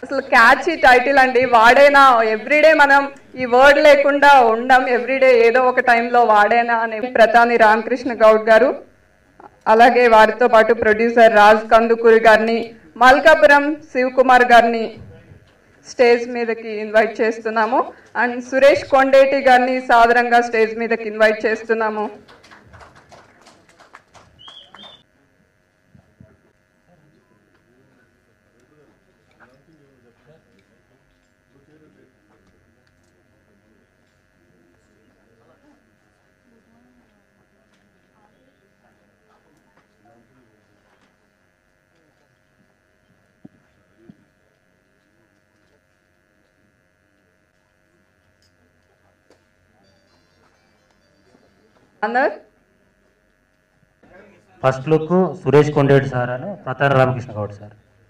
అసలు catch title అండి వాడేనా everyday మనం ఈ వర్డ్ లేకుండా ఉండం ఎవ్రీడే ఏదో ఒక టైంలో వాడేనా అనే ప్రతాని రామకృష్ణ గౌడ్ గారు అలాగే వారితో పాటు ప్రొడ్యూసర్ రాజ్ కందుకూరి గారిని మల్కాపురం శివ్ కుమార్ గారిని స్టేజ్ మీదకి ఇన్వైట్ చేస్తున్నాము అండ్ సురేష్ కొండేటి గారిని సాదరంగా స్టేజ్ మీదకి ఇన్వైట్ చేస్తున్నాము అందర్ first look Suresh Kondeti sir అని ప్రతార Ramakrishna Goud sir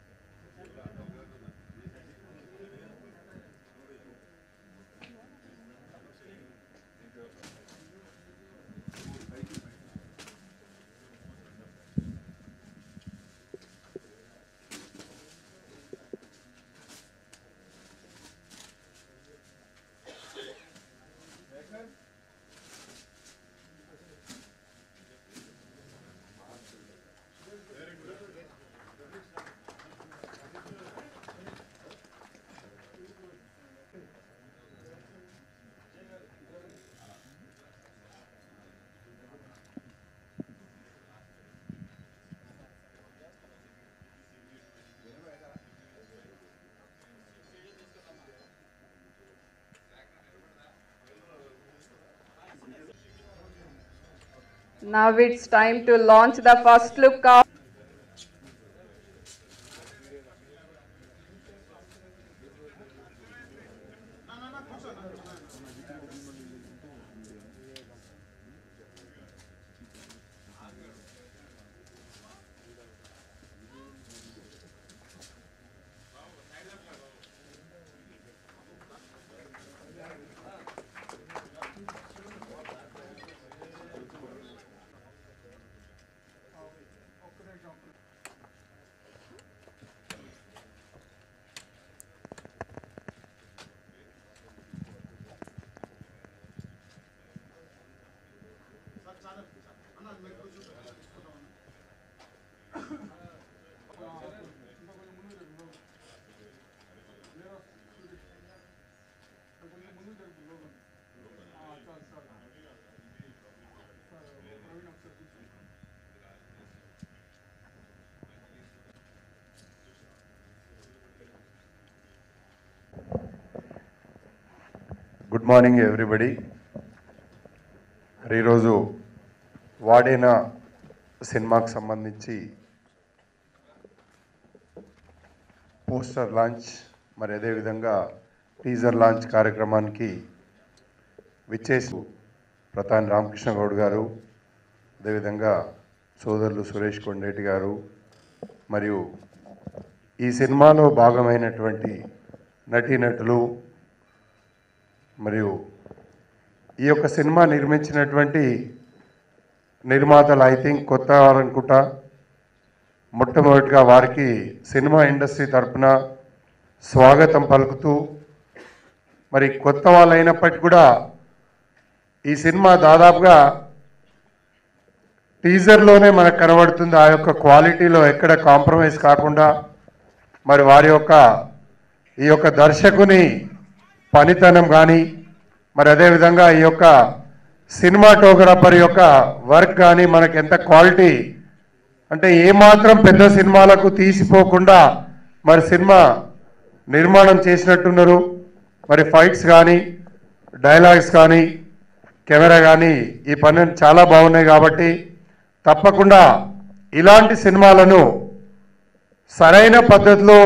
Now it's time to launch the first look of good morning everybody ఈరోజు వాడేన సినిమాకి సంబంధించి పోస్టర్ లాంచ్ మరి అదేవిధంగా టీజర్ లాంచ్ కార్యక్రమానికి విచ్చేసి ప్రధాని రామకృష్ణ గౌడ్ గారు అదేవిధంగా సోదరులు సురేష్ కొండేటి గారు మరియు ఈ సినిమాలో భాగమైనటువంటి నటీనటులు మరియు ఈ యొక్క సినిమా నిర్మించినటువంటి నిర్మాతలు ఐ థింక్ కొత్త వారు అనుకుంటా మొట్టమొదటిగా వారికి సినిమా ఇండస్ట్రీ తరపున స్వాగతం పలుకుతూ మరి కొత్త వాళ్ళు అయినప్పటికీ కూడా ఈ సినిమా దాదాపుగా టీజర్లోనే మనకు కనబడుతుంది ఆ యొక్క క్వాలిటీలో ఎక్కడ కాంప్రమైజ్ కాకుండా మరి వారి యొక్క ఈ యొక్క దర్శకుని పనితనం కానీ మరి అదేవిధంగా ఈ యొక్క సినిమాటోగ్రాఫర్ యొక్క వర్క్ కానీ మనకి ఎంత క్వాలిటీ అంటే ఏమాత్రం పెద్ద సినిమాలకు తీసిపోకుండా మరి సినిమా నిర్మాణం చేసినట్టున్నారు మరి ఫైట్స్ కానీ డైలాగ్స్ కానీ కెమెరా కానీ ఈ పని చాలా బాగున్నాయి కాబట్టి తప్పకుండా ఇలాంటి సినిమాలను సరైన పద్ధతిలో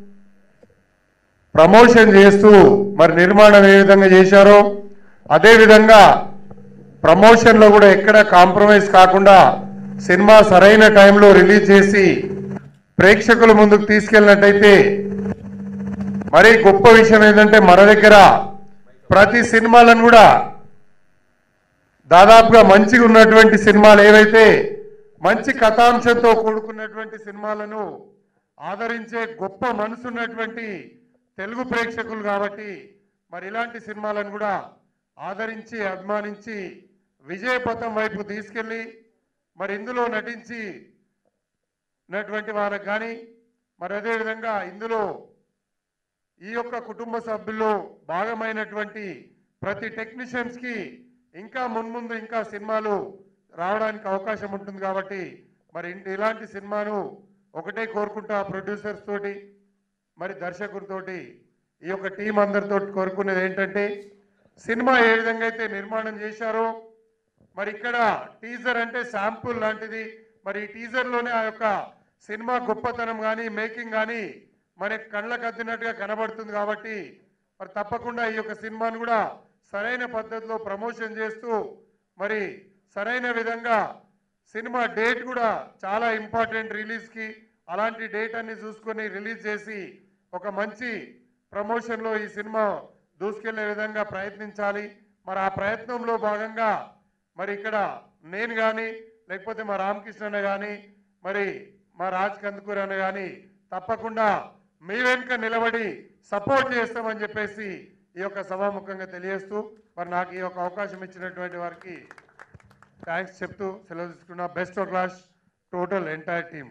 ప్రమోషన్ చేస్తూ మరి నిర్మాణం ఏ విధంగా చేశారో అదే విధంగా ప్రమోషన్లో కూడా ఎక్కడ కాంప్రమైజ్ కాకుండా సినిమా సరైన టైంలో రిలీజ్ చేసి ప్రేక్షకుల ముందుకు తీసుకెళ్ళినట్టయితే మరి గొప్ప విషయం ఏంటంటే మన దగ్గర ప్రతి సినిమాలను కూడా దాదాపుగా మంచిగా ఉన్నటువంటి సినిమాలు ఏవైతే మంచి కథాంశంతో కూడుకున్నటువంటి సినిమాలను ఆదరించే గొప్ప మనసున్నటువంటి తెలుగు ప్రేక్షకులు కాబట్టి మరి ఇలాంటి సినిమాలను కూడా ఆదరించి అభిమానించి విజయపథం వైపు తీసుకెళ్ళి మరి ఇందులో నటించి ఉన్నటువంటి వాళ్ళకి కానీ మరి అదేవిధంగా ఇందులో ఈ యొక్క కుటుంబ సభ్యుల్లో భాగమైనటువంటి ప్రతి టెక్నీషియన్స్ కి ఇంకా మున్ముందు ఇంకా సినిమాలు రావడానికి అవకాశం ఉంటుంది కాబట్టి మరి ఇంటి- ఇలాంటి సినిమాను ఒకటే కోరుకుంటా ప్రొడ్యూసర్స్ తోటి మరి దర్శకుడితోటి ఈ యొక్క టీం అందరితో కోరుకునేది ఏంటంటే సినిమా ఏ విధంగా అయితే నిర్మాణం చేశారో మరి ఇక్కడ టీజర్ అంటే శాంపుల్ లాంటిది మరి ఈ టీజర్ లోనే ఆ యొక్క సినిమా గొప్పతనం కానీ మేకింగ్ కానీ మన కళ్ళకు అద్దినట్టుగా కనబడుతుంది కాబట్టి మరి తప్పకుండా ఈ యొక్క సినిమాను కూడా సరైన పద్ధతిలో ప్రమోషన్ చేస్తూ మరి సరైన విధంగా సినిమా డేట్ కూడా చాలా ఇంపార్టెంట్ రిలీజ్ కి అలాంటి డేట్ అన్ని చూసుకొని రిలీజ్ చేసి ఒక మంచి ప్రమోషన్ లో ఈ సినిమా దూసుకెళ్లే విధంగా ప్రయత్నించాలి మరి ఆ ప్రయత్నంలో భాగంగా మరి ఇక్కడ నేను కానీ లేకపోతే మా రామకృష్ణ అన్న కానీ మరి మా రాజ్ కందుకూర్ అన్న కానీ తప్పకుండా మీ వెనుక నిలబడి సపోర్ట్ చేస్తామని చెప్పేసి ఈ యొక్క సభాముఖంగా తెలియజేస్తూ మరి నాకు ఈ యొక్క అవకాశం ఇచ్చినటువంటి వారికి థ్యాంక్స్ చెప్తూ సెలవు తీసుకున్నా best of class total entire team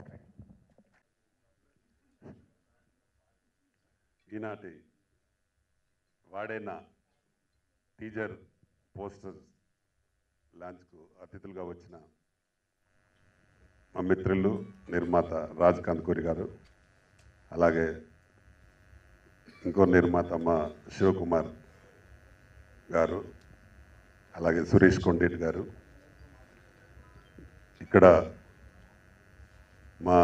ఈనాటి వాడైన టీజర్ పోస్టర్ లాంచ్కు అతిథులుగా వచ్చిన మా మిత్రులు నిర్మాత రాజ్ కందుకూరి గారు అలాగే ఇంకో నిర్మాత మా శివకుమార్ గారు అలాగే సురేష్ కొండేటి గారు ఇక్కడ మా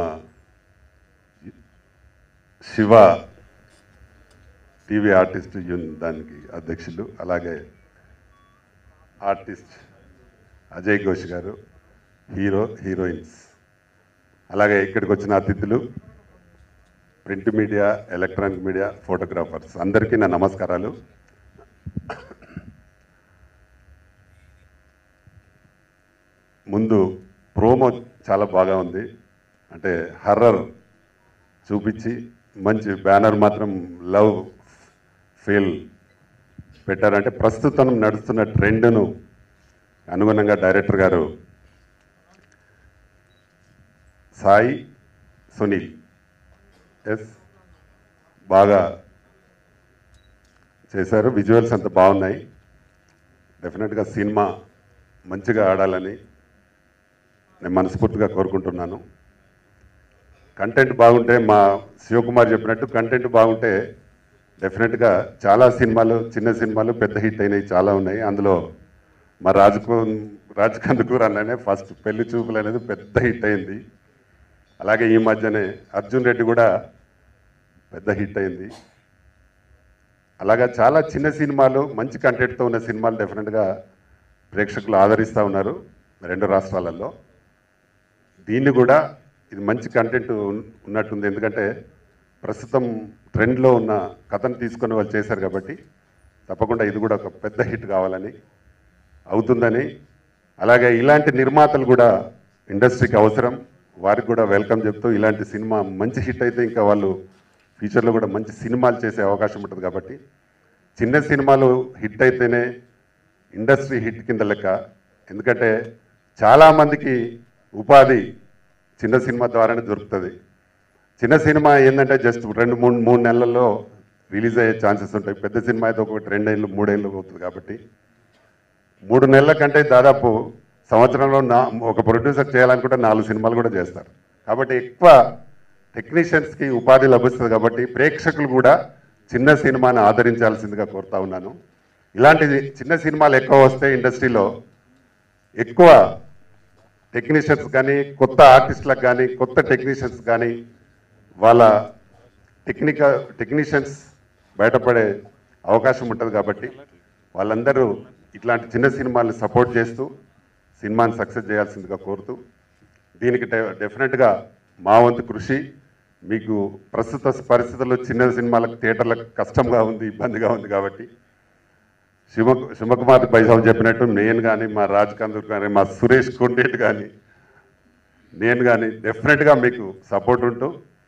శివ టీవీ ఆర్టిస్ట్ యూనియన్ దానికి అధ్యక్షులు అలాగే ఆర్టిస్ట్ అజయ్ ఘోష్ గారు హీరో హీరోయిన్స్ అలాగే ఇక్కడికి వచ్చిన అతిథులు print media electronic media photographers అందరికీ నా నమస్కారాలు ముందు ప్రోమో చాలా బాగా ఉంది అంటే హర్రర్ చూపించి మంచి బ్యానర్ మాత్రం లవ్ ఫీల్ పెట్టారంటే ప్రస్తుతం నడుస్తున్న ట్రెండ్ను అనుగుణంగా డైరెక్టర్ గారు సాయి సునీల్ ఎస్ బాగా చేశారు విజువల్స్ అంత బాగున్నాయి డెఫినెట్గా సినిమా మంచిగా ఆడాలని నేను మనస్ఫూర్తిగా కోరుకుంటున్నాను కంటెంట్ బాగుంటే మా శివకుమార్ చెప్పినట్టు కంటెంట్ బాగుంటే డెఫినెట్గా చాలా సినిమాలు చిన్న సినిమాలు పెద్ద హిట్ అయినాయి చాలా ఉన్నాయి అందులో మా రాజుకు రాజ్ కందుకూర్ అన్ననే ఫస్ట్ పెళ్లి చూపులు అనేది పెద్ద హిట్ అయింది అలాగే ఈ మధ్యనే అర్జున్ రెడ్డి కూడా పెద్ద హిట్ అయింది అలాగా చాలా చిన్న సినిమాలు మంచి కంటెంట్తో ఉన్న సినిమాలు డెఫినెట్గా ప్రేక్షకులు ఆదరిస్తూ ఉన్నారు రెండు రాష్ట్రాలలో దీన్ని కూడా ఇది మంచి కంటెంట్ ఉన్- ఉన్నట్టుంది ఎందుకంటే ప్రస్తుతం ట్రెండ్లో ఉన్న కథను తీసుకొని వాళ్ళు చేశారు కాబట్టి తప్పకుండా ఇది కూడా ఒక పెద్ద హిట్ కావాలని అవుతుందని అలాగే ఇలాంటి నిర్మాతలు కూడా ఇండస్ట్రీకి అవసరం వారికి కూడా వెల్కమ్ చెప్తూ ఇలాంటి సినిమా మంచి హిట్ అయితే ఇంకా వాళ్ళు ఫ్యూచర్లో కూడా మంచి సినిమాలు చేసే అవకాశం ఉంటుంది కాబట్టి చిన్న సినిమాలు హిట్ అయితేనే ఇండస్ట్రీ హిట్ కింద లెక్క ఎందుకంటే చాలామందికి ఉపాధి చిన్న సినిమా ద్వారానే దొరుకుతుంది చిన్న సినిమా ఏంటంటే జస్ట్ రెండు మూడు మూడు నెలల్లో రిలీజ్ అయ్యే ఛాన్సెస్ ఉంటాయి పెద్ద సినిమా అయితే ఒకటి రెండేళ్ళు మూడేళ్ళు అవుతుంది కాబట్టి మూడు నెలల కంటే దాదాపు సంవత్సరంలో నా ఒక ప్రొడ్యూసర్ చేయాలనుకుంటే నాలుగు సినిమాలు కూడా చేస్తారు కాబట్టి ఎక్కువ టెక్నీషియన్స్కి ఉపాధి లభిస్తుంది కాబట్టి ప్రేక్షకులు కూడా చిన్న సినిమాని ఆదరించాల్సిందిగా కోరుతా ఉన్నాను ఇలాంటి చిన్న సినిమాలు ఎక్కువ వస్తే ఇండస్ట్రీలో ఎక్కువ టెక్నీషియన్స్ కానీ కొత్త ఆర్టిస్టులకు కానీ కొత్త టెక్నీషియన్స్ కానీ వాళ్ళ టెక్నిక టెక్నీషియన్స్ బయటపడే అవకాశం ఉంటుంది కాబట్టి వాళ్ళందరూ ఇట్లాంటి చిన్న సినిమాల్ని సపోర్ట్ చేస్తూ సినిమాని సక్సెస్ చేయాల్సిందిగా కోరుతూ దీనికి డె- డెఫినెట్గా మా వంతు కృషి మీకు ప్రస్తుత పరిస్థితుల్లో చిన్న సినిమాలకు థియేటర్లకు కష్టంగా ఉంది ఇబ్బందిగా ఉంది కాబట్టి శివ శివకుమార్ పైసాలు చెప్పినట్టు నేను కానీ మా రాజ్ కందూర్ కానీ మా సురేష్ కొండేటి కానీ నేను కానీ డెఫినెట్గా మీకు సపోర్ట్ ఉంటూ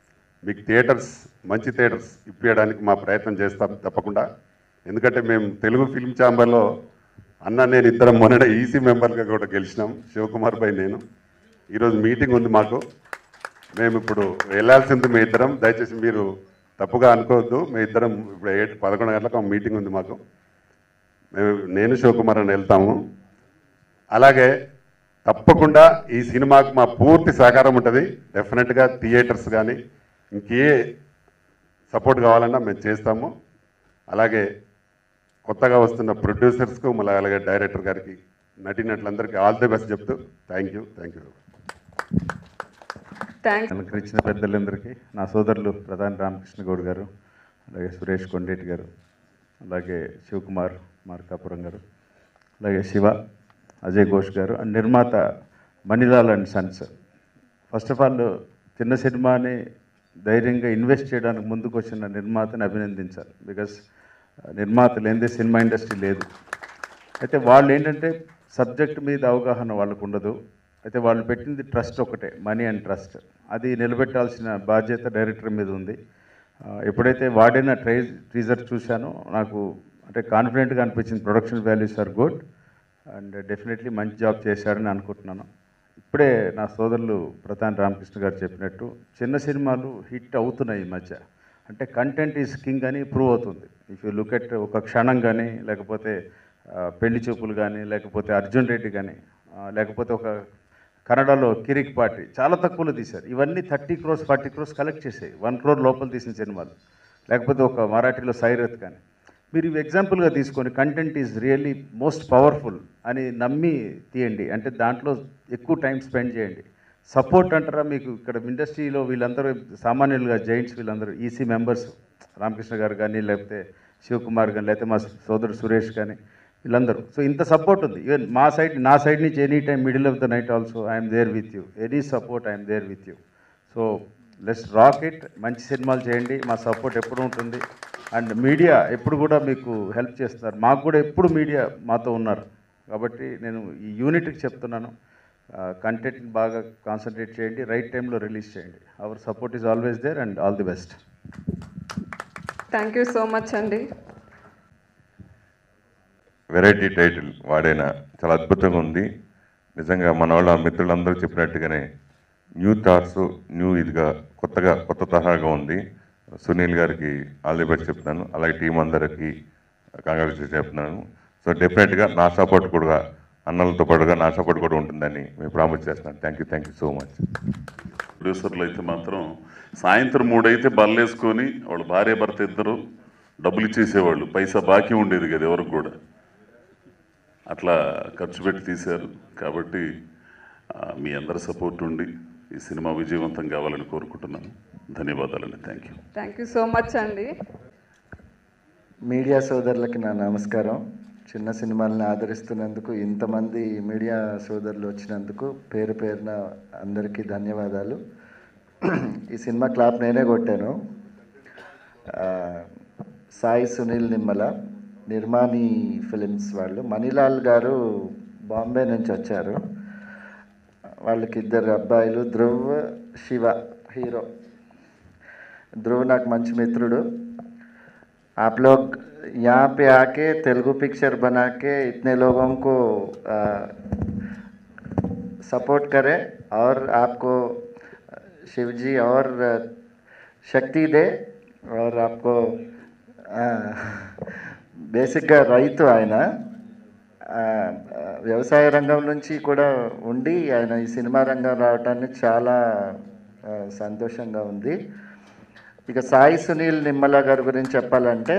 మీకు థియేటర్స్ మంచి థియేటర్స్ ఇప్పించడానికి మా ప్రయత్నం చేస్తాం తప్పకుండా ఎందుకంటే మేము తెలుగు ఫిల్మ్ ఛాంబర్లో అన్న నేను ఇద్దరం మొన్న ఈసీ మెంబర్గా కూడా గెలిచినాం శివకుమార్ పై నేను ఈరోజు మీటింగ్ ఉంది మాకు మేము ఇప్పుడు వెళ్ళాల్సింది మీ ఇద్దరం దయచేసి మీరు తప్పుగా అనుకోవద్దు మీ ఇద్దరం ఇప్పుడు ఎయిట్ పదకొండు గంటలకు ఒక మీటింగ్ ఉంది మాకు మేము నేను శివకుమార్ అని వెళ్తాము అలాగే తప్పకుండా ఈ సినిమాకు మా పూర్తి సహకారం ఉంటుంది డెఫినెట్గా థియేటర్స్ కానీ ఇంకే సపోర్ట్ కావాలన్నా మేము చేస్తాము అలాగే కొత్తగా వస్తున్న ప్రొడ్యూసర్స్కు మళ్ళీ అలాగే డైరెక్టర్ గారికి నటినట్లందరికీ ఆల్ ది బెస్ట్ చెప్తూ thank you thank you thanks అలంకరించిన పెద్దలందరికీ నా సోదరులు ప్రధాని రామకృష్ణ గౌడ్ గారు అలాగే సురేష్ కొండేటి గారు అలాగే శివకుమార్ మార్కాపురం గారు అలాగే శివ అజయ్ ఘోష్ గారు అండ్ నిర్మాత Manilal and sons first of all చిన్న సినిమాని ధైర్యంగా ఇన్వెస్ట్ చేయడానికి ముందుకు వచ్చిన నిర్మాతని అభినందించాలి బికాస్ నిర్మాత లేనిదే సినిమా ఇండస్ట్రీ లేదు అయితే వాళ్ళు ఏంటంటే సబ్జెక్ట్ మీద అవగాహన వాళ్ళకు ఉండదు అయితే వాళ్ళు పెట్టింది ట్రస్ట్ ఒకటే మనీ అండ్ ట్రస్ట్ అది నిలబెట్టాల్సిన బాధ్యత డైరెక్టర్ మీద ఉంది ఆ, ఎప్పుడైతే వాడిన ట్రై టీజర్ చూశానో నాకు అంటే కాన్ఫిడెంట్గా అనిపించింది production values are good and definitely మంచి జాబ్ చేశారని అనుకుంటున్నాను ఇప్పుడే నా సోదరులు ప్రధాని రామకృష్ణ గారు చెప్పినట్టు చిన్న సినిమాలు హిట్ అవుతున్నాయి ఈ మధ్య అంటే కంటెంట్ ఈజ్ కింగ్ అని ప్రూవ్ అవుతుంది ఇఫ్ యూ లుక్ ఎట్ ఒక క్షణం కానీ లేకపోతే ఆ, పెళ్లి చూపులు కానీ లేకపోతే అర్జున్ రెడ్డి కానీ ఆ, లేకపోతే ఒక కన్నడలో కిరిక్ పార్టీ చాలా తక్కువలో తీశారు ఇవన్నీ thirty crores forty crores collect చేసాయి వన్ క్రోర్ లోపల తీసిన సినిమాలు లేకపోతే ఒక మరాఠీలో సైరత్ కానీ మీరు ఇవి ఎగ్జాంపుల్గా తీసుకొని content is really most powerful అని నమ్మి తీయండి అంటే దాంట్లో ఎక్కువ టైం స్పెండ్ చేయండి సపోర్ట్ అంటారా మీకు ఇక్కడ ఇండస్ట్రీలో వీళ్ళందరూ సామాన్యులుగా జైంట్స్ వీళ్ళందరూ ఈసీ మెంబర్స్ రామకృష్ణ గారు కానీ లేకపోతే శివకుమార్ కానీ లేకపోతే మా సోదరుడు సురేష్ కానీ వీళ్ళందరూ సో ఇంత సపోర్ట్ ఉంది ఈవెన్ మా సైడ్ నా సైడ్ నుంచి any time middle of the night also I'm there with you any support I'm there with you so let's rock it మంచి సినిమాలు చేయండి మా సపోర్ట్ ఎప్పుడు ఉంటుంది అండ్ మీడియా ఎప్పుడు కూడా మీకు హెల్ప్ చేస్తున్నారు మాకు కూడా ఎప్పుడు మీడియా మాతో ఉన్నారు కాబట్టి నేను ఈ యూనిట్కి చెప్తున్నాను కంటెంట్ బాగా కాన్సన్ట్రేట్ చేయండి రైట్ టైంలో రిలీజ్ చేయండి our support is always there and all the best thank you so much అండి వెరైటీ టైటిల్ వాడైనా చాలా అద్భుతంగా ఉంది నిజంగా మన వాళ్ళ మిత్రులందరూ చెప్పినట్టుగానే న్యూ థాట్స్ న్యూ ఇదిగా కొత్తగా కొత్త తరహాగా ఉంది సునీల్ గారికి ఆల్ ది బెస్ట్ చెప్తున్నాను అలాగే టీం అందరికీ కంగ్రాచులేషన్ చెప్తున్నాను సో డెఫినెట్గా నా సపోర్ట్ కూడా అన్నలతో పాటుగా నా సపోర్ట్ కూడా ఉంటుందని మేము ప్రామిస్ చేస్తున్నాను thank you thank you so much ప్రొడ్యూసర్లు అయితే మాత్రం సాయంత్రం మూడైతే బల్లేసుకొని వాళ్ళ భార్య భర్త ఇద్దరు డబ్బులు ఇచ్చేసేవాళ్ళు పైసా బాకీ ఉండేది కదా ఎవరికి కూడా అట్లా ఖర్చు పెట్టి తీశారు కాబట్టి ఆ, మీ అందరి సపోర్ట్ ఉండి ఈ సినిమా విజయవంతం కావాలని కోరుకుంటున్నాను ధన్యవాదాలండి thank you thank you so much అండి మీడియా సోదరులకి నా నమస్కారం చిన్న సినిమాలను ఆదరిస్తున్నందుకు ఇంతమంది మీడియా సోదరులు వచ్చినందుకు పేరు పేరున అందరికీ ధన్యవాదాలు ఈ సినిమా క్లాప్ నేనే కొట్టాను ఆ, సాయి సునీల్ నిమ్మల నిర్మాణి ఫిలిమ్స్ వాళ్ళు మణిలాల్ గారు బాంబే నుంచి వచ్చారు వాళ్ళకి ఇద్దరు అబ్బాయిలు ధ్రువ్ శివ హీరో ధ్రువ్ నాకు మంచి మిత్రుడు आप लोग यहाँ पे आके तेलुगु पिक्चर बना के इतने लोगों को सपोर्ट करें और आपको शिव जी और शक्ति दे और आपको బేసిక్గా రైతు ఆయన ఆ, వ్యవసాయ రంగం నుంచి కూడా ఉండి ఆయన ఈ సినిమా రంగం రావటానికి చాలా ఆ, సంతోషంగా ఉంది ఇక సాయి సునీల్ నిమ్మల గారి గురించి చెప్పాలంటే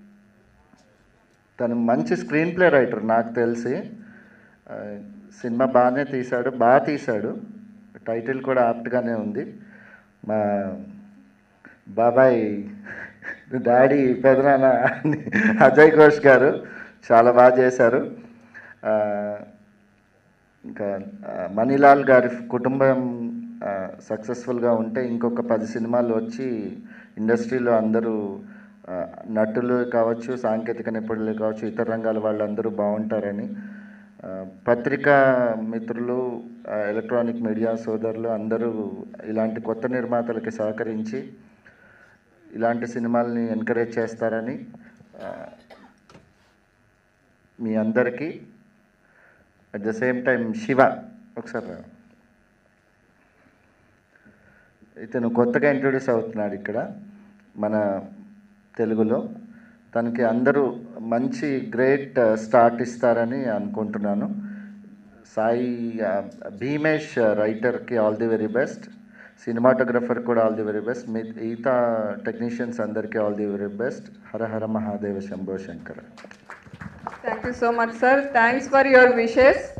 తను మంచి స్క్రీన్ ప్లే రైటర్ నాకు తెలిసి ఆ, సినిమా బాగానే తీశాడు బాగా తీశాడు టైటిల్ కూడా ఆప్ట్గానే ఉంది మా బాబాయ్ డాడీ పెదనాన్న అజయ్ ఘోష్ గారు చాలా బాగా చేశారు ఆ, ఇంకా ఆ, మణిలాల్ గారి కుటుంబం సక్సెస్ఫుల్గా ఉంటే ఇంకొక పది సినిమాలు వచ్చి ఇండస్ట్రీలో అందరూ ఆ, నటులు కావచ్చు సాంకేతిక నిపుణులు కావచ్చు ఇతర రంగాల వాళ్ళందరూ బాగుంటారని ఆ, పత్రికా మిత్రులు ఆ, ఎలక్ట్రానిక్ మీడియా సోదరులు అందరూ ఇలాంటి కొత్త నిర్మాతలకి సహకరించి ఇలాంటి సినిమాల్ని ఎంకరేజ్ చేస్తారని ఆ, మీ అందరికీ at the same time Shiva ఒకసారి రా. ఇతను కొత్తగా ఇంట్రొడ్యూస్ అవుతున్నాడు ఇక్కడ మన తెలుగులో తనకి అందరూ మంచి గ్రేట్ స్టార్ట్ ఇస్తారని అనుకుంటున్నాను సాయి ఆ, భీమేష్ రైటర్కి all the very best cinematographer కూడా ఆల్ ది వెరీ బెస్ట్ మిగతా టెక్నీషియన్స్ అందరికీ all the very best Hara Hara Mahadeva Shambho Shankara thank you so much sir thanks for your wishes